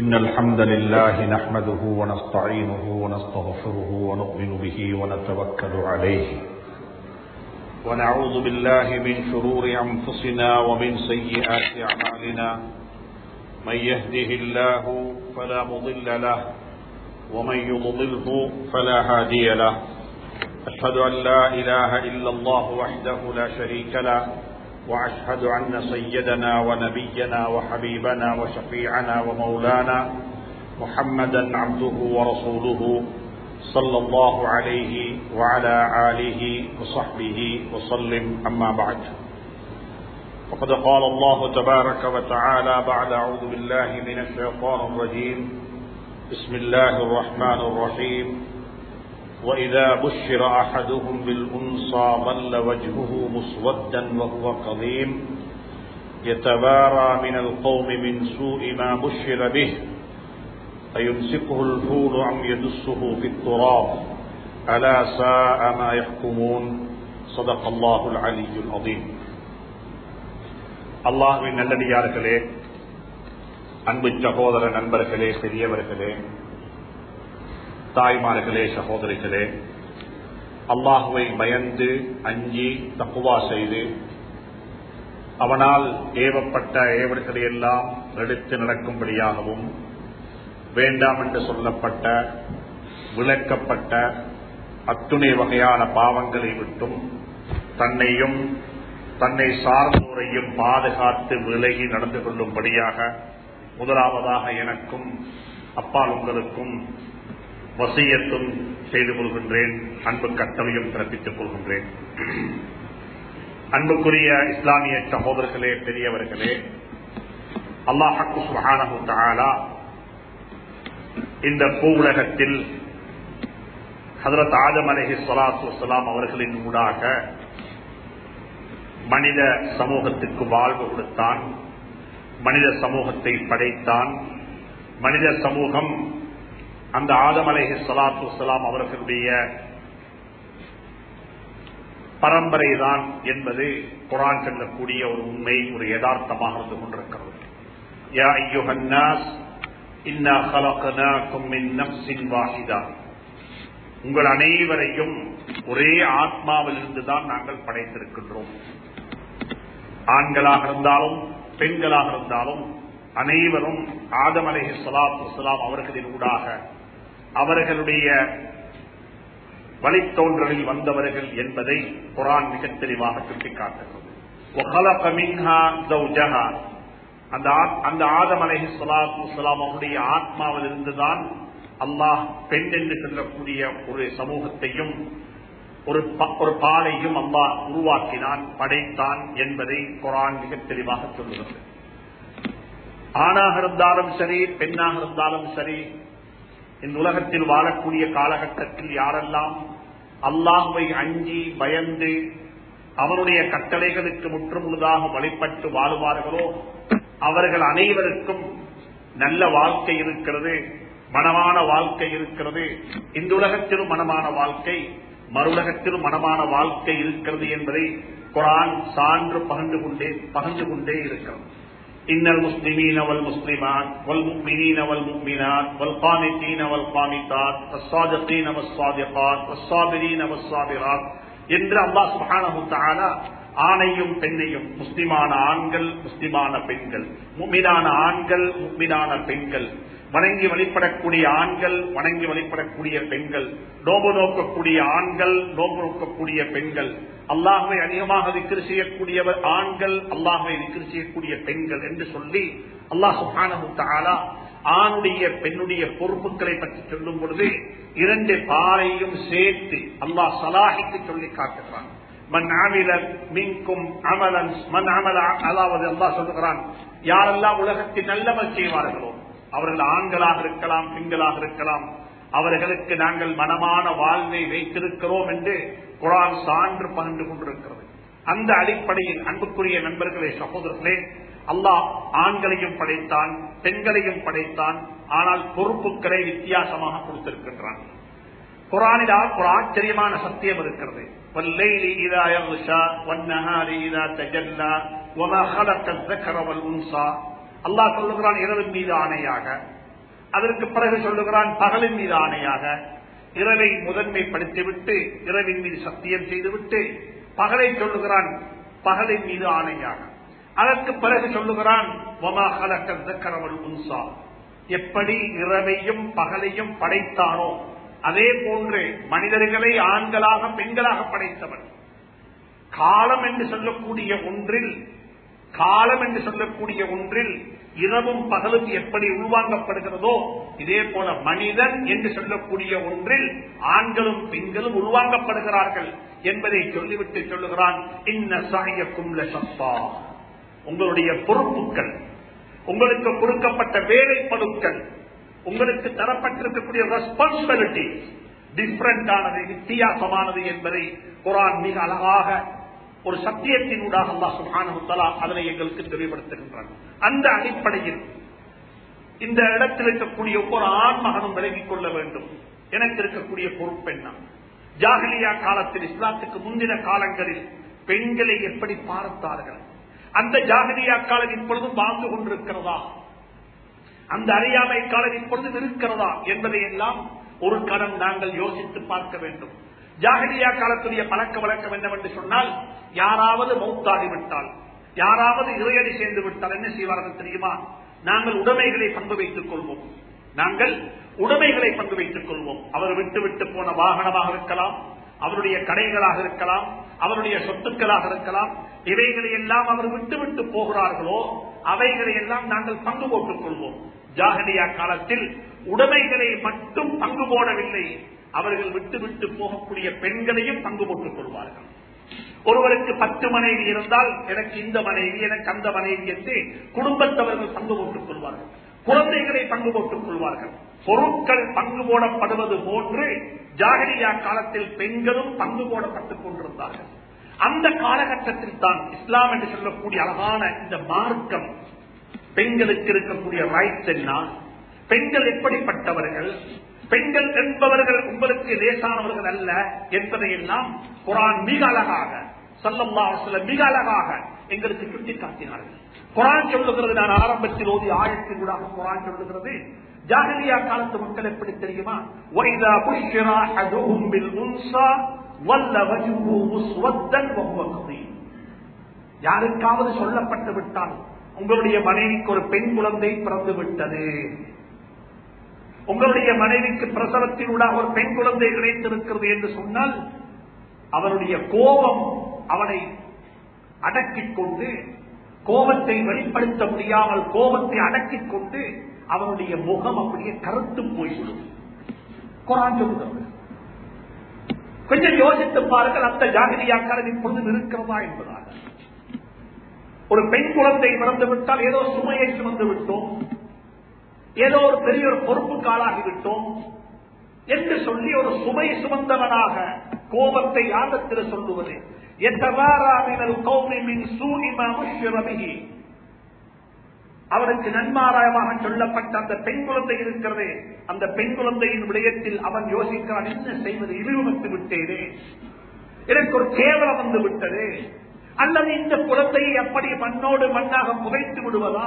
إن الحمد لله نحمده ونستعينه ونستغفره ونؤمن به ونتوكل عليه ونعوذ بالله من شرور أنفسنا ومن سيئات أعمالنا من يهده الله فلا مضل له ومن يضلله فلا هادي له أشهد أن لا إله إلا الله وحده لا شريك له وأشهد أن سيدنا ونبينا وحبيبنا وشفيعنا ومولانا محمدا عبده ورسوله صلى الله عليه وعلى آله وصحبه وسلم أما بعد وقد قال الله تبارك وتعالى بعد أعوذ بالله من الشيطان الرجيم بسم الله الرحمن الرحيم وإذا بشر أحدهم بالأنصى ظل وجهه مسودا وهو كظيم يتبارى من القوم من سوء ما بشر به أيمسكه الفول أم يدسه في التراب ألا ساء ما يحكمون صدق الله العلي العظيم அல்லாஹுவின் நல்லடியார்களே அன்பு சகோதர நண்பர்களே பெரியவர்களே தாய்மார்களே சகோதரிகளே அல்லாஹுவை பயந்து அஞ்சி தப்புவா செய்து அவனால் ஏவப்பட்ட ஏவர்களை எல்லாம் எடுத்து நடக்கும்படியாகவும் வேண்டாம் என்று சொல்லப்பட்ட விளக்கப்பட்ட அத்துணை வகையான பாவங்களை விட்டும் தன்னையும் தன்னை சார்ந்தோரையும் பாதுகாத்து விலகி நடந்து கொள்ளும்படியாக முதலாவதாக எனக்கும் அப்பால் உங்களுக்கும் வசியத்தும் செய்து கொள்கின்றேன் அன்பு கட்டளையும் பிறப்பித்துக் கொள்கின்றேன் அன்புக்குரிய இஸ்லாமிய சகோதரர்களே பெரியவர்களே அல்லாஹு சுஹானு தாலா இந்த பூ உலகத்தில் ஹதரத் ஆதம் அலஹி சலாத்து வலாம் அவர்களின் ஊடாக மனித சமூகத்துக்கு வாழ்வு கொடுத்தான் மனித சமூகத்தை படைத்தான் மனித சமூகம் அந்த ஆதம் அலேஹி சலாத்து வலாம் அவர்களுடைய பரம்பரை தான் என்பது குரான் சொல்லக்கூடிய ஒரு உண்மை ஒரு யதார்த்தமாக இருந்து கொண்டிருக்கிறது யா ஐயுஹன்னாஸ் இன்னா خلقناكم من نفس واحده உங்கள் அனைவரையும் ஒரே ஆத்மாவில் இருந்துதான் நாங்கள் படைத்திருக்கின்றோம் ஆண்களாக இருந்தாலும் பெண்களாக இருந்தாலும் அனைவரும் ஆதம் அலை சலாத்து வலாம் அவர்களின் ஊடாக அவர்களுடைய வழித்தோன்றலில் வந்தவர்கள் என்பதை குரான் மிக தெளிவாக சுட்டிக்காட்டுகிறது அந்த ஆதம் அலஹி சலாத்து வலாம் அவருடைய ஆத்மாவில் இருந்துதான் அல்லாஹ் பெண் என்று சொல்லக்கூடிய ஒரு சமூகத்தையும் ஒரு ஒரு பாலையும் அல்லாஹ் உருவாக்கினான் படைத்தான் என்பதை குரான் மிக தெளிவாக சொல்லுகிறது ஆணாக இருந்தாலும் சரி பெண்ணாக இருந்தாலும் சரி இந்த உலகத்தில் வாழக்கூடிய காலகட்டத்தில் யாரெல்லாம் அல்லாஹுவை அஞ்சி பயந்து அவருடைய கட்டளைகளுக்கு முற்றுமுழுதாக வழிபட்டு வாழுவார்களோ அவர்கள் அனைவருக்கும் நல்ல வாழ்க்கை இருக்கிறது மனமான வாழ்க்கை இருக்கிறது இந்த உலகத்திலும் மனமான வாழ்க்கை மறுலகத்திலும் மனமான வாழ்க்கை இருக்கிறது என்பதை குரான் சான்று பகிர்ந்து கொண்டே பகிர்ந்து கொண்டே இருக்கிறது إن المسلمين والمسلمات والمؤمنين والمؤمنات والقانتين والقانتات والصادقين والصادقات والصابرين والصابرات என்று அல்லாஹ் சுப்ஹானஹு தஆலா ஆணையும் பெண்ணையும் முஸ்லிமான ஆண்கள் முஸ்லிமான பெண்கள் முக்மினான ஆண்கள் முக்மினான பெண்கள் வணங்கி வழிபடக்கூடிய ஆண்கள் வணங்கி வழிபடக்கூடிய பெண்கள் நோம்பு நோக்கக்கூடிய ஆண்கள் நோம்பு நோக்கக்கூடிய பெண்கள் அல்லாஹை அதிகமாக விக்கிரி செய்யக்கூடியவர் ஆண்கள் அல்லாஹை விக்கிரி செய்யக்கூடிய பெண்கள் என்று சொல்லி அல்லாஹ் சுஹானு ஆணுடைய பெண்ணுடைய பொறுப்புகளை பற்றி சொல்லும் பொழுது இரண்டு பாறையும் சேர்த்து அல்லாஹ் சலாஹிக்கு சொல்லி காட்டுகிறான் மன் ஆமில மின்கும் அமலன் மன் அமல அதாவது அல்லாஹ் சொல்லுகிறான் யாரெல்லாம் உலகத்தில் நல்லவர் செய்வார்களோ அவர்கள் ஆண்களாக இருக்கலாம் பெண்களாக இருக்கலாம் அவர்களுக்கு நாங்கள் மனமான வாழ்வை வைத்திருக்கிறோம் என்று குரான் சான்று பகிர்ந்து கொண்டிருக்கிறது அந்த அடிப்படையில் அன்புக்குரிய நண்பர்களே சகோதரர்களே அல்லாஹ் ஆண்களையும் படைத்தான் பெண்களையும் படைத்தான் ஆனால் பொறுப்புகளை வித்தியாசமாக கொடுத்திருக்கின்றான் குரானில் ஒரு ஆச்சரியமான சத்தியம் இருக்கிறது والليل إذا يغشى والنهار إذا تجلى وما خلق الذكر والأنثى அல்லாஹ் சொல்லுகிறான் இரவின் மீது ஆணையாக அதற்கு பிறகு சொல்லுகிறான் பகலின் மீது ஆணையாக இரவை முதன்மைப்படுத்திவிட்டு இரவின் மீது சத்தியம் செய்துவிட்டு பகலை சொல்லுகிறான் பகலின் மீது ஆணையாக அதற்கு பிறகு சொல்லுகிறான் உன்சா எப்படி இரவையும் பகலையும் படைத்தானோ அதே போன்று மனிதர்களை ஆண்களாக பெண்களாக படைத்தவன் காலம் என்று சொல்லக்கூடிய ஒன்றில் காலம் என்று சொல்லக்கூடிய ஒன்றில் இரவும் பகலும் எப்படி உருவாங்கப்படுகிறதோ இதே போல மனிதன் என்று சொல்லக்கூடிய ஒன்றில் ஆண்களும் பெண்களும் உருவாங்கப்படுகிறார்கள் என்பதை சொல்லிவிட்டு சொல்லுகிறான் இன்ன சாயக்கும் சப்பா உங்களுடைய பொறுப்புகள் உங்களுக்கு கொடுக்கப்பட்ட வேலை பழுக்கள் உங்களுக்கு தரப்பட்டிருக்கக்கூடிய ரெஸ்பான்சிபிலிட்டி டிஃபரண்டானது வித்தியாசமானது என்பதை குரான் மிக அழகாக ஒரு சத்தியத்தினூடாக அல்லா சுபானுத்தலா அதனை எங்களுக்கு தெளிவுபடுத்துகின்றான் அந்த அடிப்படையில் இந்த இடத்தில் இருக்கக்கூடிய ஒவ்வொரு ஆண் மகனும் விலகிக் கொள்ள வேண்டும் எனக்கு இருக்கக்கூடிய பொறுப்பு என்ன ஜாகலியா காலத்தில் இஸ்லாத்துக்கு முந்தின காலங்களில் பெண்களை எப்படி பார்த்தார்கள் அந்த ஜாகலியா காலம் இப்பொழுதும் வாழ்ந்து கொண்டிருக்கிறதா அந்த அறியாமை காலம் இப்பொழுது இருக்கிறதா என்பதை எல்லாம் ஒரு கடன் நாங்கள் யோசித்து பார்க்க வேண்டும் ஜாகலியா காலத்துடைய பழக்க வழக்கம் என்னவென்று சொன்னால் யாராவது மௌத்தாகிவிட்டால் யாராவது இறையடி சேர்ந்து விட்டால் என்ன செய்வார்கள் தெரியுமா நாங்கள் உடைமைகளை பங்கு வைத்துக் கொள்வோம் நாங்கள் உடைமைகளை பங்கு வைத்துக் கொள்வோம் அவர் விட்டு விட்டு போன வாகனமாக இருக்கலாம் அவருடைய கடைகளாக இருக்கலாம் அவருடைய சொத்துக்களாக இருக்கலாம் இவைகளை எல்லாம் அவர் விட்டு விட்டு போகிறார்களோ அவைகளை எல்லாம் நாங்கள் பங்கு போட்டுக் கொள்வோம் ஜாகலியா காலத்தில் உடைமைகளை மட்டும் பங்கு போடவில்லை அவர்கள் விட்டு விட்டு போகக்கூடிய பெண்களையும் பங்கு போட்டுக் கொள்வார்கள் ஒருவருக்கு பத்து மனைவி இருந்தால் எனக்கு இந்த மனைவி எனக்கு அந்த மனைவி என்று குடும்பத்தவர்கள் பங்கு போட்டுக் கொள்வார்கள் குழந்தைகளை பங்கு போட்டுக் கொள்வார்கள் பொருட்கள் பங்கு போடப்படுவது போன்று ஜாகரியா காலத்தில் பெண்களும் பங்கு போடப்பட்டுக் கொண்டிருந்தார்கள் அந்த காலகட்டத்தில் தான் இஸ்லாம் என்று சொல்லக்கூடிய அழகான இந்த மார்க்கம் பெண்களுக்கு இருக்கக்கூடிய ரைட்ஸ் என்ன பெண்கள் எப்படிப்பட்டவர்கள் பெண்கள் என்பவர்கள் உங்களுக்கு லேசானவர்கள் அல்ல என்பதை எல்லாம் குரான் மிக அழகாக சல்லல்லா சில மிக அழகாக எங்களுக்கு சுட்டிக்காட்டினார்கள் குரான் சொல்லுகிறது நான் ஆரம்பத்தில் ஓதி ஆயத்தின் கூட குரான் சொல்லுகிறது ஜாகலியா காலத்து மக்கள் எப்படி தெரியுமா வைதா புஷ்யரா அதுவும் பில் உன்சா வல்ல வஜுஹு முஸ்வத்தன் வஹுவ கதீம் யாருக்காவது சொல்லப்பட்டு விட்டால் உங்களுடைய மனைவிக்கு ஒரு பெண் குழந்தை பிறந்து விட்டது உங்களுடைய மனைவிக்கு பிரசவத்தினூடாக ஒரு பெண் குழந்தை கிடைத்திருக்கிறது என்று சொன்னால் அவருடைய கோபம் அவனை அடக்கிக் கொண்டு கோபத்தை வெளிப்படுத்த முடியாமல் கோபத்தை அடக்கிக் கொண்டு அவனுடைய முகம் அப்படியே கருத்து போய்விடும் குரான் சொல்லுகிறது கொஞ்சம் யோசித்து பாருங்கள் அந்த ஜாகிரியாக்காரன் இப்பொழுது இருக்கிறதா என்பதாக ஒரு பெண் குழந்தை பிறந்து விட்டால் ஏதோ சுமையை சுமந்து விட்டோம் ஏதோ ஒரு பெரிய ஒரு பொறுப்புக்கு ஆளாகிவிட்டோம் என்று சொல்லி ஒரு சுமை சுமந்தவனாக கோபத்தை ஆகத்தில் சொல்லுவது அவனுக்கு நன்மாராயமாக சொல்லப்பட்ட அந்த பெண் குழந்தை இருக்கிறது அந்த பெண் குழந்தையின் விடயத்தில் அவன் யோசிக்கிறான் என்ன செய்வது இழிவுபட்டு விட்டேனே எனக்கு ஒரு கேவலம் வந்து விட்டது அல்லது இந்த குழந்தையை அப்படி மண்ணோடு மண்ணாக புதைத்து விடுவதா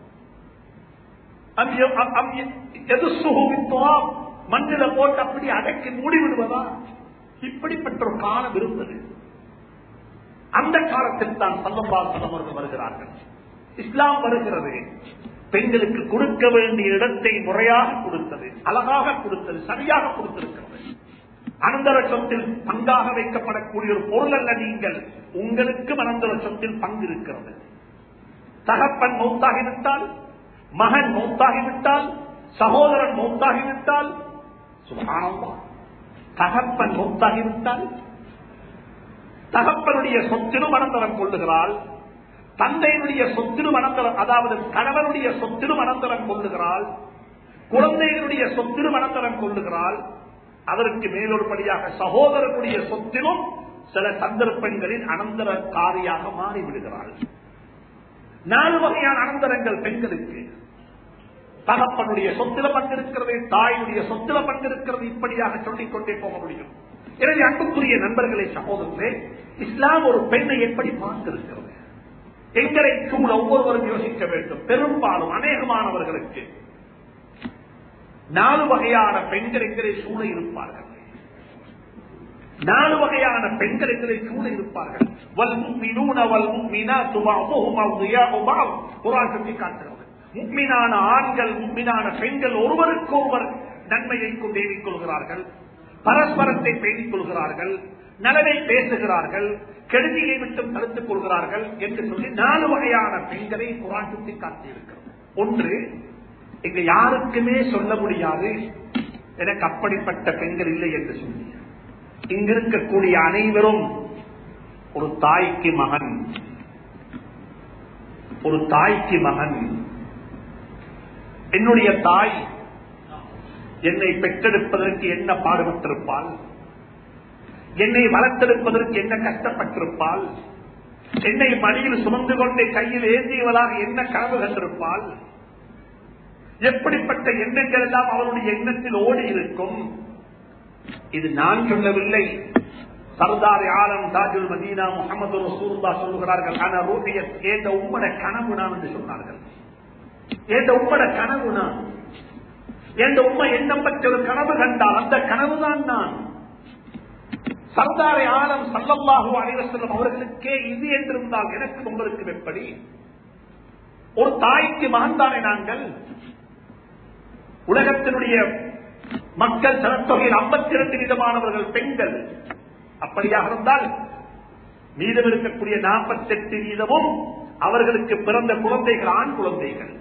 மண்ணில போட்டு அப்படி அடக்கி மூடி விடுவதா இப்படிப்பட்ட ஒரு காலம் இருந்தது அந்த காலத்தில் தான் சல்லம்பாசனம் அவர்கள் வருகிறார்கள் இஸ்லாம் வருகிறது பெண்களுக்கு கொடுக்க வேண்டிய இடத்தை முறையாக கொடுத்தது அழகாக கொடுத்தது சரியாக கொடுத்திருக்கிறது அனந்தர சொத்தில் பங்காக வைக்கப்படக்கூடிய ஒரு பொருள் அல்ல நீங்கள் உங்களுக்கு அனந்தர சொத்தில் பங்கு இருக்கிறது தகப்பன் மௌத்தாகிவிட்டால் மகன் மௌத்தாகிவிட்டால் சகோதரன் மௌத்தாகிவிட்டால் சுகானமா தகப்பன் மௌத்தாகிவிட்டால் தகப்பனுடைய சொத்திலும் அனந்தரம் கொள்ளுகிறாள் தந்தையினுடைய சொத்திலும் அனந்தரம் அதாவது கணவனுடைய சொத்திலும் அனந்தரம் கொள்ளுகிறாள் குழந்தைகளுடைய சொத்திலும் அனந்தரம் கொள்ளுகிறாள் அதற்கு மேலொருபடியாக சகோதரனுடைய சொத்திலும் சில சந்தர்ப்பங்களில் அனந்தரக்காரியாக மாறிவிடுகிறாள் நாலு வகையான அனந்தரங்கள் பெண்களுக்கு தகப்பனுடைய சொத்தில பங்கிருக்கிறது தாயினுடைய சொத்தில பங்கிருக்கிறது இப்படியாக சொல்லிக் கொண்டே போக முடியும் எனவே அன்புக்குரிய நண்பர்களே சகோதரர்களே இஸ்லாம் ஒரு பெண்ணை எப்படி பார்த்திருக்கிறது எங்களை சூழ ஒவ்வொருவரும் யோசிக்க வேண்டும் பெரும்பாலும் அநேகமானவர்களுக்கு நாலு வகையான பெண்கள் எங்களை சூழ இருப்பார்கள் நாலு வகையான பெண்கள் எங்களை சூழ இருப்பார்கள் வல் முக்மினூன வல் முக்மினாத்து பஅதுஹும் அவ்லியாஉ பஅத் குர்ஆன் சொல்லி காட்டுகிறது முக்மினான ஆண்கள் முக்மினான பெண்கள் ஒருவருக்கு ஒருவர் நன்மையை கொண்டேறிக் கொள்கிறார்கள் பரஸ்பரத்தை பேணிக் கொள்கிறார்கள் நலனை பேசுகிறார்கள் கெடுதியை விட்டு தடுத்துக் கொள்கிறார்கள் என்று சொல்லி நாலு வகையான பெண்களை குரான் சுட்டி காட்டியிருக்கிறது ஒன்று இங்க யாருக்குமே சொல்ல முடியாது எனக்கு அப்படிப்பட்ட பெண்கள் இல்லை என்று சொல்லி இங்கிருக்கக்கூடிய அனைவரும் ஒரு தாய்க்கு மகன் ஒரு தாய்க்கு மகன் என்னுடைய தாய் என்னை பெற்றெடுப்பதற்கு என்ன பாடுபட்டிருப்பாள் என்னை வளர்த்தெடுப்பதற்கு என்ன கஷ்டப்பட்டிருப்பாள் என்னை மடியில் சுமந்து கொண்டே கையில் ஏந்தியவளாக என்ன கனவு கண்டிருப்பாள் எப்படிப்பட்ட எண்ணங்கள் எல்லாம் அவருடைய எண்ணத்தில் ஓடி இருக்கும் இது நான் சொல்லவில்லை சர்தார் ஆலம் தாஜுல் மதீனா முகமது ரசூல்லா சொல்கிறார்கள் ஆனா ரூபிய ஏந்த உம்மட கனவு நான் என்று சொன்னார்கள் ஏந்த உம்மட கனவு நான் எந்த உண்மை எண்ணம் பற்ற ஒரு கனவு கண்டால் அந்த கனவுதான் நான் சர்தாரை ஆலம் சல்லல்லாஹு அலைவசல்லம் அவர்களுக்கே இது என்றிருந்தால் எனக்கு உங்களுக்கு எப்படி ஒரு தாய்க்கு மகன்தானே நாங்கள் உலகத்தினுடைய மக்கள் சனத்தொகையில் ஐம்பத்தி இரண்டு வீதமானவர்கள் பெண்கள் அப்படியாக இருந்தால் மீதம் இருக்கக்கூடிய நாற்பத்தி எட்டு வீதமும் அவர்களுக்கு பிறந்த குழந்தைகள் ஆண் குழந்தைகள்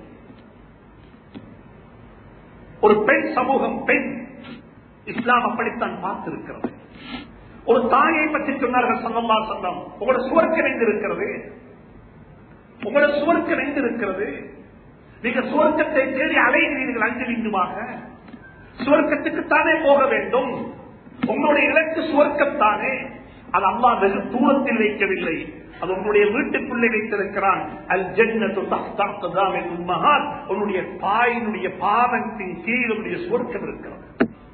ஒரு பெண் சமூகம் பெண் இஸ்லாம் அப்படித்தான் பார்த்திருக்கிறது ஒரு தாயை பற்றி சொன்னார்கள் சல்லல்லா சொல்லம் உங்களோட சுவர்க்க நின்று இருக்கிறது உங்களோட சுவர்க்க நின்று இருக்கிறது நீங்க சுவர்க்கத்தை தேடி அலைகிறீர்கள் அஞ்சு நின்றுமாக சுவர்க்கத்துக்குத்தானே போக வேண்டும் உங்களுடைய இலக்கு சுவர்க்கத்தானே அது அம்மா வெகு தூரத்தில் வைக்கவில்லை அது உங்களுடைய வீட்டுக்குள்ளே வைத்திருக்கிறான் அல் ஜென்னத்து மகான் உன்னுடைய தாயினுடைய பாதத்தின் கீழ் உன்னுடைய சுவர்க்கம் இருக்கிறது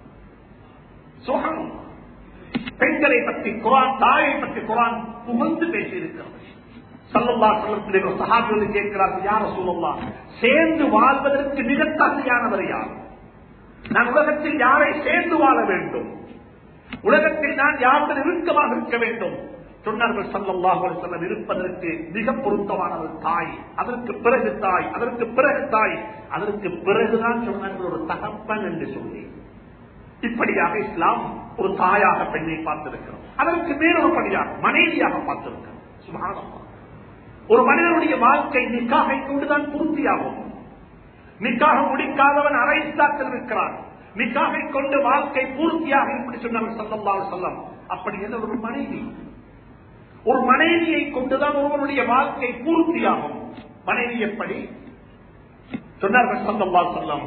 சுகம் பெண்களை பற்றி குரான் தாயை பற்றி குரான் புகழ்ந்து பேசியிருக்கிறது சல்லல்லா சொல்லத்திலே சகாபிகள் கேட்கிறார்கள் யார சொல்லலாம் சேர்ந்து வாழ்வதற்கு மிக தகுதியானவர் யார் நான் உலகத்தில் யாரை சேர்ந்து வாழ வேண்டும் உலகத்தில் நான் யாருடன் இறுக்கமாக இருக்க வேண்டும் சொன்னார்கள் சல்லல்லாஹு செல்லம் இருப்பதற்கு மிக பொருத்தமானவர் தாய் அதற்கு பிறகு தாய் அதற்கு பிறகு தாய் அதற்கு பிறகுதான் சொன்னார்கள் ஒரு தகப்பன் என்று சொல்லி இப்படியாக இஸ்லாம் ஒரு தாயாக பெண்ணை பார்த்திருக்கிறோம் அதற்கு மேலொரு படியாக மனைவியாக பார்த்திருக்கிறோம் சுபானமா ஒரு மனிதனுடைய வாழ்க்கை நிக்காகை கொண்டுதான் பூர்த்தியாகும் நிக்காக முடிக்காதவன் அரைஸ்தாத்தில் இருக்கிறான் நிக்காகை கொண்டு வாழ்க்கை பூர்த்தியாக இப்படி சொன்னார்கள் சல்லல்லாஹு சொல்லம் அப்படி என்ற ஒரு மனைவி ஒரு மனைவியை கொண்டுதான் ஒருவனுடைய வாழ்க்கை பூர்த்தியாகும் மனைவி எப்படி சொன்னார்கள் சல்லல்லாஹு சொல்லம்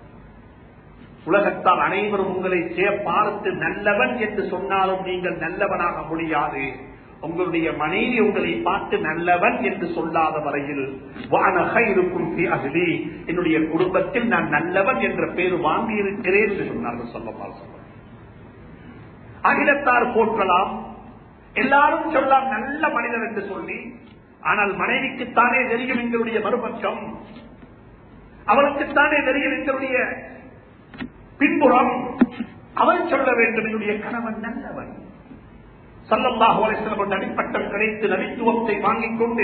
உலகத்தால் அனைவரும் உங்களை பார்த்து நல்லவன் என்று சொன்னாலும் நீங்கள் நல்லவனாக முடியாது உங்களுடைய மனைவி உங்களை பார்த்து நல்லவன் என்று சொல்லாத வரையில் இருக்கும் என்னுடைய குடும்பத்தில் நான் நல்லவன் என்ற பேர் வாங்கி இருக்கிறேன் என்று சொன்னார்கள் சொல்லப்பால் சொல்ல அகிலத்தார் போற்றலாம் எல்லாரும் சொல்லலாம் நல்ல மனிதன் என்று சொல்லி ஆனால் மனைவிக்குத்தானே தெரியும் எங்களுடைய மறுபட்சம் அவளுக்குத்தானே தெரியும் எங்களுடைய பின்புறம் அவன் சொல்ல வேண்டும் என்னுடைய கணவன் நல்லவன் சல்லல்லாஹு அலிஸ்லம் அடிப்பட்டம் கிடைத்து நபித்துவத்தை வாங்கிக் கொண்டு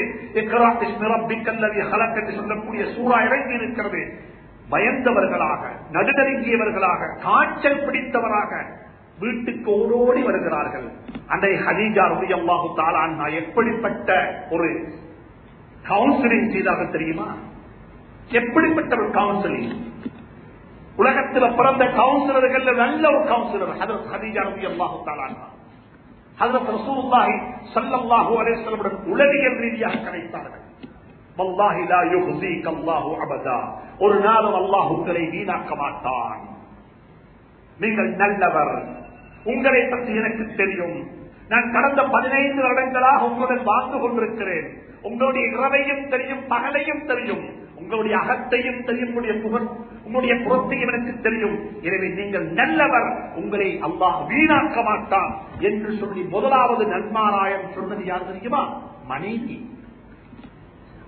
என்று சொல்லக்கூடிய சூறா இறங்கி இருக்கிறது பயந்தவர்களாக நடுநடுங்கியவர்களாக காய்ச்சல் பிடித்தவராக வீட்டுக்கு ஓடோடி வருகிறார்கள் அன்றை ஹதீஜா ரவி அல்லாஹு தாலான்னா எப்படிப்பட்ட ஒரு கவுன்சிலிங் செய்தாக தெரியுமா எப்படிப்பட்ட ஒரு கவுன்சிலிங் உலகத்தில் பிறந்த கவுன்சிலர்கள் நல்ல ஒரு கவுன்சிலர் ஹதீஜா ரவி அல்லாஹு தாலான்னா ஹசரத் ரசூலுல்லாஹி ஸல்லல்லாஹு அலைஹி வஸல்லம் உளவியல் ரீதியாக கலைத்தார்கள் வல்லாஹி லா யுஹ்ஸீக அல்லாஹு அபதா ஒரு நாளும் அல்லாஹ் உங்களை வீணாக்க மாட்டான் நீங்கள் நல்லவர் உங்களை பற்றி எனக்கு தெரியும் நான் கடந்த பதினைந்து வருடங்களாக உங்களுடன் வாழ்ந்து கொண்டிருக்கிறேன் உங்களுடைய இரவையும் தெரியும் பகலையும் தெரியும் உங்களுடைய அகத்தையும் தெரியும் உங்களுடைய புகழ் உங்களுடைய புறத்தையும் எனக்கு தெரியும் எனவே நீங்கள் நல்லவர் உங்களை அல்லாஹ் வீணாக்க மாட்டான் என்று சொல்லி முதலாவது நன்மாராயம் சொன்னது யார் தெரியுமா மனைவி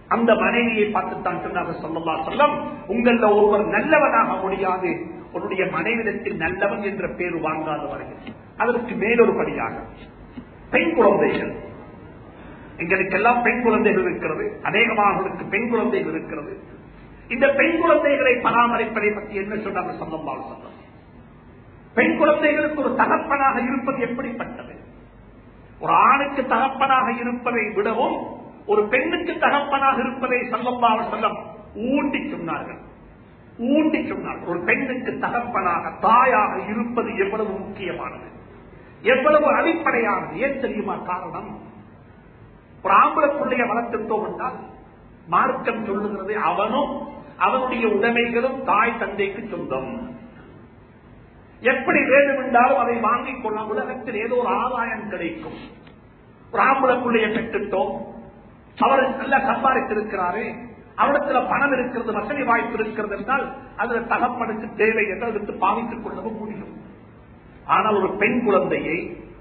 அந்த மனைவியை பார்த்துத்தான் சொன்னாங்க சொல்லல்லா சொல்லம் உங்கள ஒருவர் நல்லவனாக முடியாது உன்னுடைய மனைவிடத்தில் நல்லவன் என்ற பேர் வாங்காதவர்கள் அதற்கு மேலொரு படியாக பெண் குழந்தைகள் எங்களுக்கெல்லாம் பெண் குழந்தைகள் இருக்கிறது அநேகமானவர்களுக்கு பெண் குழந்தைகள் இருக்கிறது இந்த பெண் குழந்தைகளை பராமரிப்பதை பற்றி என்ன சொன்னாங்க சொல்லம்பால் சொல்லம் பெண் குழந்தைகளுக்கு ஒரு தகப்பனாக இருப்பது எப்படிப்பட்டது ஒரு ஆணுக்கு தகப்பனாக இருப்பதை விடவும் ஒரு பெண்ணுக்கு தகப்பனாக இருப்பதை சொல்லம்பால் சொல்லம் ஊண்டி சொன்னார்கள் ஊண்டி சொன்னார்கள் ஒரு பெண்ணுக்கு தகப்பனாக தாயாக இருப்பது எவ்வளவு முக்கியமானது எவ்வளவு அடிப்படையானது ஏன் தெரியுமா காரணம் ஒரு ஆம்பளை பிள்ளைய வளர்த்துட்டோம் என்றால் மார்க்கம் சொல்லுகிறது அவனும் அவனுடைய உடைமைகளும் தாய் தந்தைக்கு சொந்தம் எப்படி வேண்டுமென்றாலும் அதை வாங்கிக் கொள்ள உலகத்தில் ஏதோ ஒரு ஆதாயம் கிடைக்கும் ஒரு ஆம்பளை பிள்ளைய பெற்றுட்டோம் அவர் நல்ல சம்பாதித்திருக்கிறாரு அவரிடத்துல பணம் இருக்கிறது வசதி வாய்ப்பு இருக்கிறது என்றால் அதுல தகப்பனுக்கு தேவை என்று எடுத்து பாவித்துக் கொள்ளவும் முடியும் ஆனால் ஒரு பெண் குழந்தையை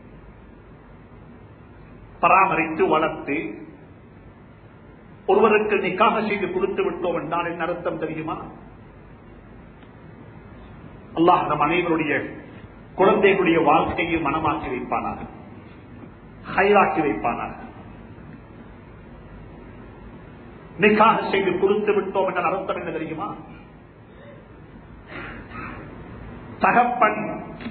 பராமரித்து வளர்த்து ஒருவருக்கு நிக்காக செய்து கொடுத்து விட்டோம் என்றால் என்ன அர்த்தம் தெரியுமா அல்லாஹ் நம் அனைவருடைய குழந்தைகளுடைய வாழ்க்கையை மனமாக்கி வைப்பானாக ஹைராக்கி வைப்பானாக நிக்காக செய்து கொடுத்து விட்டோம் என்ற அர்த்தம் என்ன தெரியுமா தகப்பன்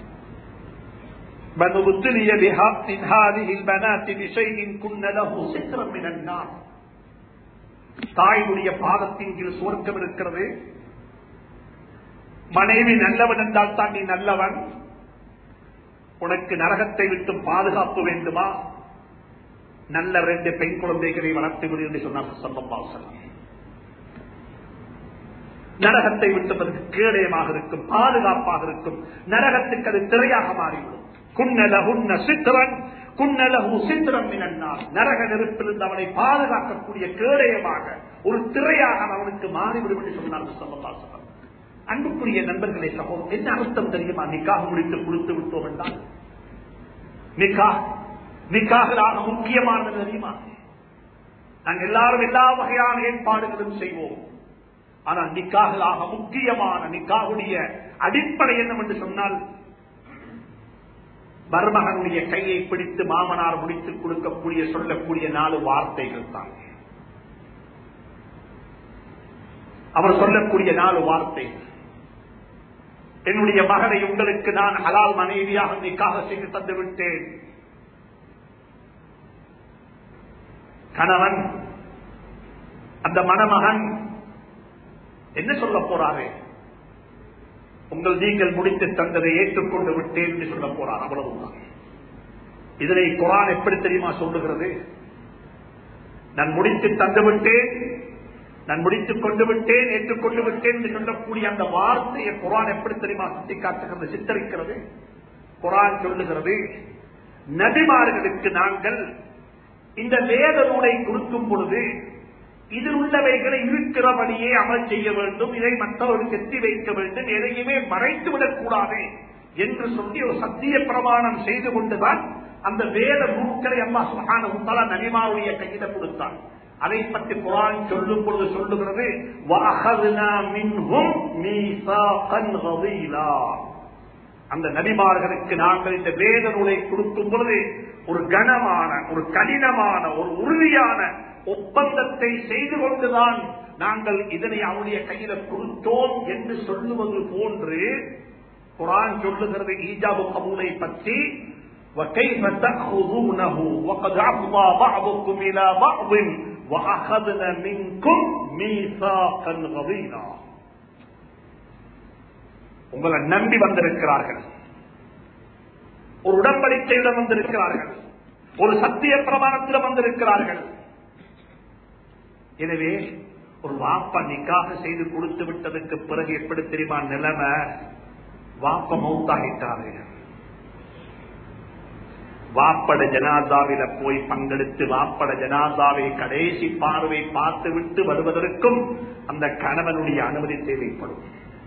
من ابتلي بها- من هذه البنات بشيء كن له سترا من النار தாயினுடைய பாதத்தின் கீழ் சுவர்க்கம் இருக்கிறது மனைவி நல்லவன் என்றால் தான் நீ நல்லவன் உனக்கு நரகத்தை விட்டு பாதுகாப்பு வேண்டுமா நல்ல ரெண்டு பெண் குழந்தைகளை வளர்த்து விடு என்று சொன்னார் சம்பம் நரகத்தை விட்டுவதற்கு கேடயமாக இருக்கும் பாதுகாப்பாக இருக்கும் நரகத்துக்கு அது திரையாக மாறிவிடும் குன்னலகுன்ன சித்திரன் குன்னலகு சித்திரம் மினன்னார் நரக நெருப்பிலிருந்து அவனை பாதுகாக்கக்கூடிய கேடயமாக ஒரு திரையாக அவனுக்கு மாறிவிடும் என்று சொன்னார் சம்பம் அன்புக்குரிய நண்பர்களே சகோதரர் என்ன அர்த்தம் தெரியுமா நிக்காக முடித்து கொடுத்து விட்டோம் என்றால் நிக்கா நிக்காகலாக முக்கியமானது தெரியுமா நாங்கள் எல்லாரும் எல்லா வகையான ஏற்பாடுகளும் செய்வோம் ஆனால் நிக்காகலாக முக்கியமான நிக்காவுடைய அடிப்படை என்னவென்று சொன்னால் மருமகனுடைய கையை பிடித்து மாமனார் முடித்துக் கொடுக்கக்கூடிய சொல்லக்கூடிய நாலு வார்த்தைகள் தான் அவர் சொல்லக்கூடிய நாலு வார்த்தைகள் என்னுடைய மகனை உங்களுக்கு நான் ஹலால் மனைவியாக நிக்காக செய்து தந்து விட்டேன் கணவன் அந்த மணமகன் என்ன சொல்ல போறாரு உங்கள் நீங்கள் முடித்து தந்ததை ஏற்றுக்கொண்டு விட்டேன் என்று சொல்ல போறார் அவ்வளவுதான் இதனை குரான் எப்படி தெரியுமா சொல்லுகிறது நான் முடித்து தந்து விட்டேன் நான் முடித்துக் கொண்டு விட்டேன் ஏற்றுக்கொண்டு விட்டேன் என்று சொல்லக்கூடிய அந்த வார்த்தையை குரான் எப்படி தெரியுமா சுட்டி காட்டுகிறது சித்தரிக்கிறது குரான் சொல்லுகிறது நபிமார்களுக்கு நாங்கள் இந்த வேத நூலை கொடுக்கும் பொழுது இதில் உள்ளவைகளை இருக்கிறபடியே அமல் செய்ய வேண்டும் இதை மற்றவர்களுக்கு எத்தி வைக்க வேண்டும் எதையுமே மறைத்து விடக்கூடாது என்று சொல்லி ஒரு சத்திய பிரமாணம் செய்து கொண்டுதான் அந்த வேத நூல்களை அம்மா சுகான நபிமாவுடைய கையில கொடுத்தான் அதை பற்றி குரான் சொல்லும் பொழுது சொல்லுகிறது "வஅഖذنا منهم ميثاقا غليظا." அந்த நபிமார்களுக்கு நாங்கள் இந்த வேத நூலை கொடுக்கும் பொழுது ஒரு கனமான ஒரு கடினமான ஒரு உறுதியான ஒப்பந்தத்தை செய்து கொண்டுதான் நாங்கள் இதனை அவருடைய கையில கொடுத்தோம் என்று சொல்லுவது போன்று குரான் சொல்லுகிறது ஈஜாபு கபூலை பற்றி وكيف تأخذونه وقد أفضى بعضكم إلى بعض وأخذنا منكم ميثاقا غليظا உங்களை நம்பி வந்திருக்கிறார்கள் ஒரு உடன்படிக்கையிடம் வந்திருக்கிறார்கள் ஒரு சத்திய பிரமாணத்திடம் வந்திருக்கிறார்கள் எனவே ஒரு வாப்பா நிக்காக செய்து கொடுத்து விட்டதுக்கு பிறகு எப்படி தெரியுமா நிலைமை வாப்ப மௌத்தாகிட்டாரு வாப்பட ஜனாதாவில போய் பங்கெடுத்து வாப்பட ஜனாதாவை கடைசி பார்வை பார்த்து விட்டு வருவதற்கும் அந்த கணவனுடைய அனுமதி தேவைப்படும்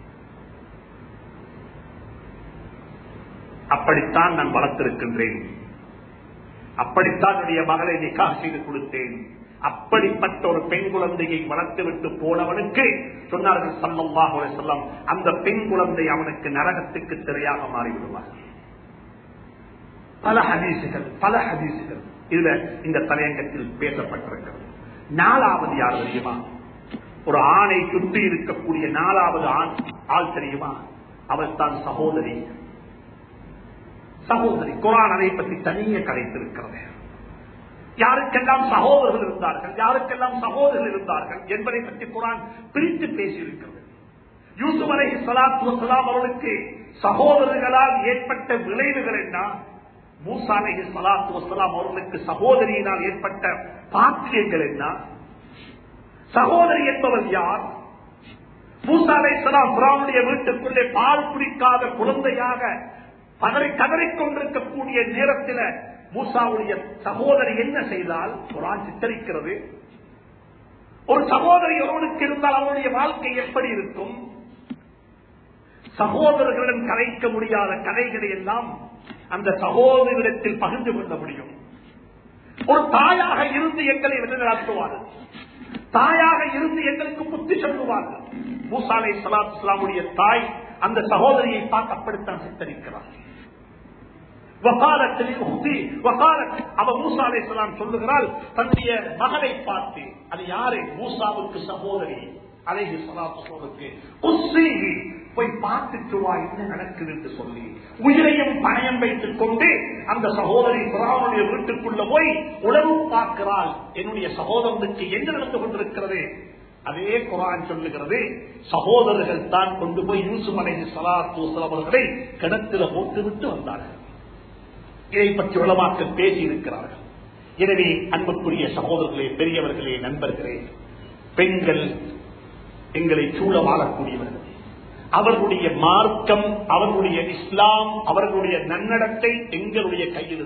அப்படித்தான் நான் வளர்த்திருக்கின்றேன் அப்படித்தான் என்னுடைய மகளை நிக்காக செய்து கொடுத்தேன் அப்படிப்பட்ட ஒரு பெண் குழந்தையை வளர்த்துவிட்டு போனவனுக்கு சொன்னார்கள் சல்லல்லாஹு அலைஹி வஸல்லம் அந்த பெண் குழந்தை அவனுக்கு நரகத்துக்கு திரையாக மாறிவிடுவார் பல ஹதீசுகள் பல ஹதீசுகள் இதுல இந்த தலையங்கத்தில் பேசப்பட்டிருக்கிறது நாலாவது யார் தெரியுமா ஒரு ஆணை சுற்றி இருக்கக்கூடிய நாலாவது ஆண் ஆள் தெரியுமா அவள் தான் சகோதரி சகோதரி குரான் அதை பற்றி தனியே கலைத்திருக்கிறது யாருக்கெல்லாம் சகோதரர்கள் இருந்தார்கள் யாருக்கெல்லாம் சகோதரர்கள் இருந்தார்கள் என்பதை பற்றி குரான் பிரித்து பேசியிருக்கிறது யூசுப் அலை சலாத்து வசலாம் அவர்களுக்கு சகோதரர்களால் ஏற்பட்ட விளைவுகள் என்ன மூசா அலை சலாத்து வசலாம் அவர்களுக்கு சகோதரியினால் ஏற்பட்ட பாக்கியங்கள் என்ன சகோதரி என்பவர் யார் மூசா அலை சலாம் புறாவுடைய வீட்டுக்குள்ளே பால் குடிக்காத குழந்தையாக பதறி கதறிக்கொண்டிருக்கக்கூடிய நேரத்தில் மூசாவுடைய சகோதரி என்ன செய்தால் குரான் சித்தரிக்கிறது ஒரு சகோதரி ஒருவனுக்கு இருந்தால் அவனுடைய வாழ்க்கை எப்படி இருக்கும் சகோதரர்களிடம் கலைக்க முடியாத கதைகளை எல்லாம் அந்த சகோதரிடத்தில் பகிர்ந்து கொள்ள முடியும் ஒரு தாயாக இருந்து எங்களை வழிநடத்துவார்கள் தாயாக இருந்து எங்களுக்கு புத்தி சொல்லுவார்கள் மூசாலை சலாத் இஸ்லாமுடைய தாய் அந்த சகோதரியை பார்த்து அப்படித்தான் சித்தரிக்கிறார் சொல்லுகிறாள் தன்னுடைய மகனை பார்த்து அது யாரு மூசாவுக்கு சகோதரி அலைஹி சலாத்துக்கு போய் பார்த்துட்டு வா என்ன நடக்குது என்று சொல்லி உயிரையும் பணயம் வைத்துக் கொண்டு அந்த சகோதரி புறாவுடைய வீட்டுக்குள்ள போய் உணவு பார்க்கிறாள் என்னுடைய சகோதரனுக்கு என்ன நடந்து கொண்டிருக்கிறது அதே குரான் சொல்லுகிறது சகோதரர்கள் தான் கொண்டு போய் யூசுப் அலைஹி சலாத்து அவர்களை கிணத்துல போட்டுவிட்டு வந்தார்கள் இதை பற்றி உளமாக்க பேசி இருக்கிறார்கள் எனவே அன்புக்குரிய சகோதரர்களே பெரியவர்களே நண்பர்களே பெண்கள் எங்களை சூழ வாழக்கூடியவர்கள் அவர்களுடைய மார்க்கம் அவர்களுடைய இஸ்லாம் அவர்களுடைய நன்னடத்தை எங்களுடைய கையில்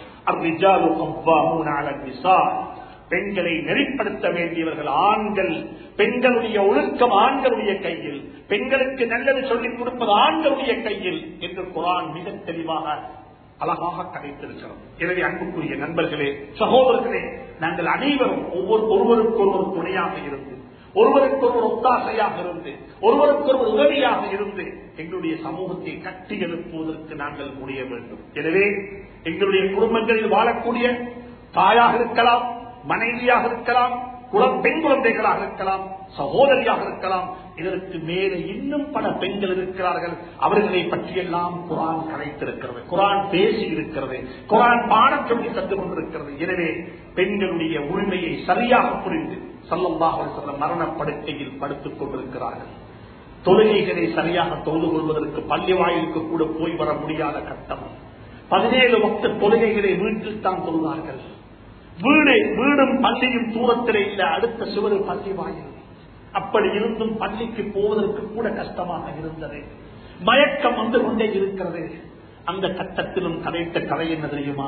இருக்கிறது பெண்களை நெறிப்படுத்த வேண்டியவர்கள் ஆண்கள் பெண்களுடைய ஒழுக்கம் ஆண்களுடைய கையில் பெண்களுக்கு நல்லது சொல்லிக் கொடுப்பது ஆண்களுடைய கையில் என்று குரான் மிக தெளிவாக அழகாக கதைத்திருக்கிறோம் எனவே அன்புக்குரிய நண்பர்களே சகோதரர்களே நாங்கள் அனைவரும் ஒவ்வொரு ஒருவருக்கொருவர் துணையாக இருந்து ஒருவருக்கொருவர் ஒத்தாசையாக இருந்து ஒருவருக்கொருவர் உதவியாக இருந்து எங்களுடைய சமூகத்தை கட்டி எழுப்புவதற்கு நாங்கள் முடிய வேண்டும் எனவே எங்களுடைய குடும்பங்களில் வாழக்கூடிய தாயாக இருக்கலாம் மனைவியாக இருக்கலாம் குளம் பெண் குழந்தைகளாக இருக்கலாம் சகோதரியாக இருக்கலாம் இதற்கு மேலே இன்னும் பல பெண்கள் இருக்கிறார்கள் அவர்களை பற்றியெல்லாம் குரான் கலைத்திருக்கிறது குரான் பேசி இருக்கிறது குரான் பாடம் சொல்லி தந்து கொண்டிருக்கிறது எனவே பெண்களுடைய உரிமையை சரியாக புரிந்து சல்லல்லாக சொல்ல மரணப்படுக்கையில் படுத்துக் கொண்டிருக்கிறார்கள் தொழுகைகளை சரியாக தொழுது கொள்வதற்கு பள்ளி வாயிலுக்கு கூட போய் வர முடியாத கட்டம் பதினேழு வக்த தொழுகைகளை வீட்டில் தான் தொழுவார்கள் வீடு வீடும் பள்ளியும் தூரத்தில் இல்ல அடுத்த சுவரு பள்ளி வாயில் அப்படி இருந்தும் பள்ளிக்கு போவதற்கு கூட கஷ்டமாக இருந்தது மயக்கம் வந்து கொண்டே இருக்கிறது அந்த கட்டத்திலும் கதைத்த கதை என்ன தெரியுமா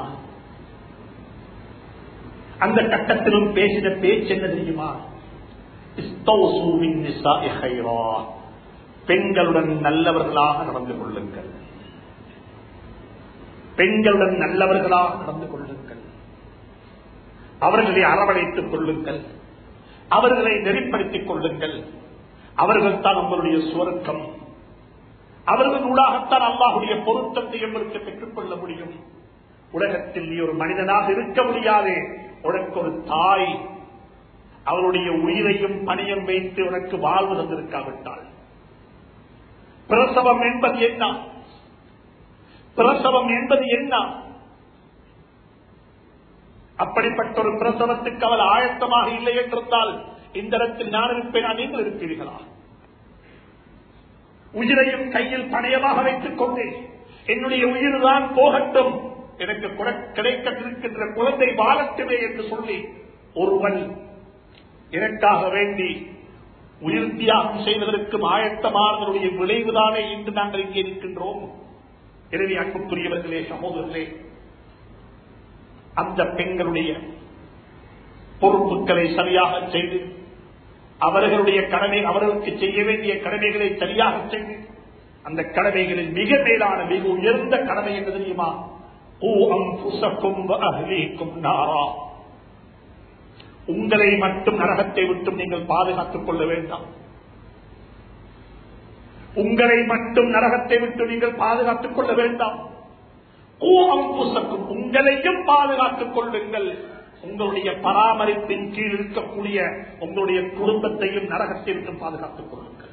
அந்த கட்டத்திலும் பேசின பேச்சு என்ன தெரியுமா பெண்களுடன் நல்லவர்களாக நடந்து கொள்ளுங்கள் பெண்களுடன் நல்லவர்களாக நடந்து கொள்ளுங்கள் அவர்களை அரவணைத்துக் கொள்ளுங்கள் அவர்களை நெறிப்படுத்திக் கொள்ளுங்கள் அவர்கள் தான் உங்களுடைய சுவர்க்கம் அவர்கள் ஊடாகத்தான் அல்லாஹுடைய பொருத்தத்தை எங்களுக்கு பெற்றுக் கொள்ள முடியும் உலகத்தில் நீ ஒரு மனிதனாக இருக்க முடியாது உனக்கு ஒரு தாய் அவருடைய உயிரையும் பணியம் வைத்து உனக்கு வாழ்வு தந்திருக்காவிட்டாள் பிரசவம் என்பது என்ன பிரசவம் என்பது என்ன அப்படிப்பட்ட ஒரு பிரசவத்துக்கு அவள் ஆயத்தமாக இல்லை என்றிருந்தால் இந்த இடத்தில் நான் இருப்பேனா நீங்கள் இருப்பீர்களா உயிரையும் கையில் பணையமாக வைத்துக் கொண்டு என்னுடைய உயிர் தான் போகட்டும் எனக்கு கிடைக்கின்ற குழந்தை வாழட்டுமே என்று சொல்லி ஒருவன் எனக்காக வேண்டி உயிர் தியாகம் செய்வதற்கும் ஆயத்தமானதனுடைய விளைவுதானே இன்று நாங்கள் இங்கே இருக்கின்றோம் எனவே அன்புக்குரியவர்களே சகோதரர்களே அந்த பெண்களுடைய பொறுப்புகளை சரியாக செய்து அவர்களுடைய கடமை அவர்களுக்கு செய்ய வேண்டிய கடமைகளை சரியாக செய்து அந்த கடமைகளில் மிக மேலான மிக உயர்ந்த கடமை என்று தெரியுமா உங்களை மட்டும் நரகத்தை விட்டும் நீங்கள் பாதுகாத்துக் கொள்ள வேண்டாம் உங்களை மட்டும் நரகத்தை விட்டு நீங்கள் பாதுகாத்துக் கொள்ள வேண்டாம் பூசக்கும் உங்களையும் பாதுகாத்துக் கொள்ளுங்கள் உங்களுடைய பராமரிப்பின் கீழ் இருக்கக்கூடிய உங்களுடைய குடும்பத்தையும் நரகத்திற்கும் பாதுகாத்துக் கொள்ளுங்கள்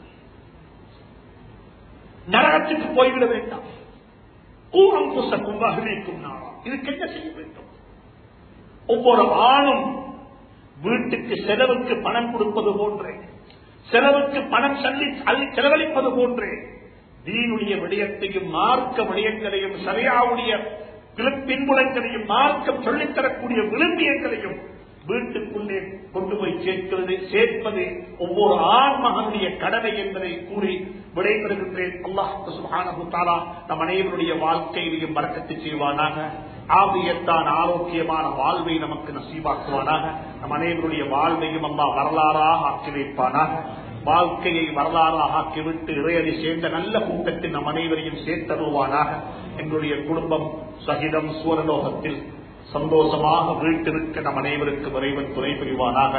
நரகத்துக்கு போய்விட வேண்டாம் பூரம் புசக்கும் வகிக்கும் நாளாம் இதுக்கு என்ன செய்ய வேண்டும் ஒவ்வொரு ஆணும் வீட்டுக்கு செலவுக்கு பணம் கொடுப்பது போன்றே செலவுக்கு பணம் சொல்லி அதை செலவழிப்பது போன்றே தீனுடைய விடயத்தையும் மார்க்க விடயங்களையும் சரியாவுடைய பின்புலங்களையும் மார்க்கம் சொல்லித்தரக்கூடிய விழுமியங்களையும் வீட்டுக்குள்ளே கொண்டு போய் சேர்க்கிறது சேர்ப்பது ஒவ்வொரு ஆண்மகனுடைய கடமை என்பதை கூறி விடைபெறுகின்றேன் அல்லாஹு சுபானு தாரா நம் அனைவருடைய வாழ்க்கையிலையும் வரக்கத்து செய்வானாக ஆவியத்தான் ஆரோக்கியமான வாழ்வை நமக்கு நசீவாக்குவானாக நம் அனைவருடைய வாழ்வையும் அம்மா வரலாறாக ஆக்கி வைப்பானாக வாழ்க்கையை வரலாறாக ஆக்கிவிட்டு இறையடி சேர்ந்த நல்ல கூட்டத்தில் நம் அனைவரையும் சேர்த்தருவானாக எங்களுடைய குடும்பம் சகிதம் சூரலோகத்தில் சந்தோஷமாக வீட்டிருக்க நம் அனைவருக்கும் இறைவன் துணை புரிவானாக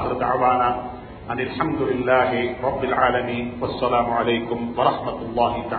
அனில் அஹமதுல்லாஹி ரபில் ஆலமீன் வஸ்ஸலாமு அலைக்கும் வரஹ்மத்துல்லாஹி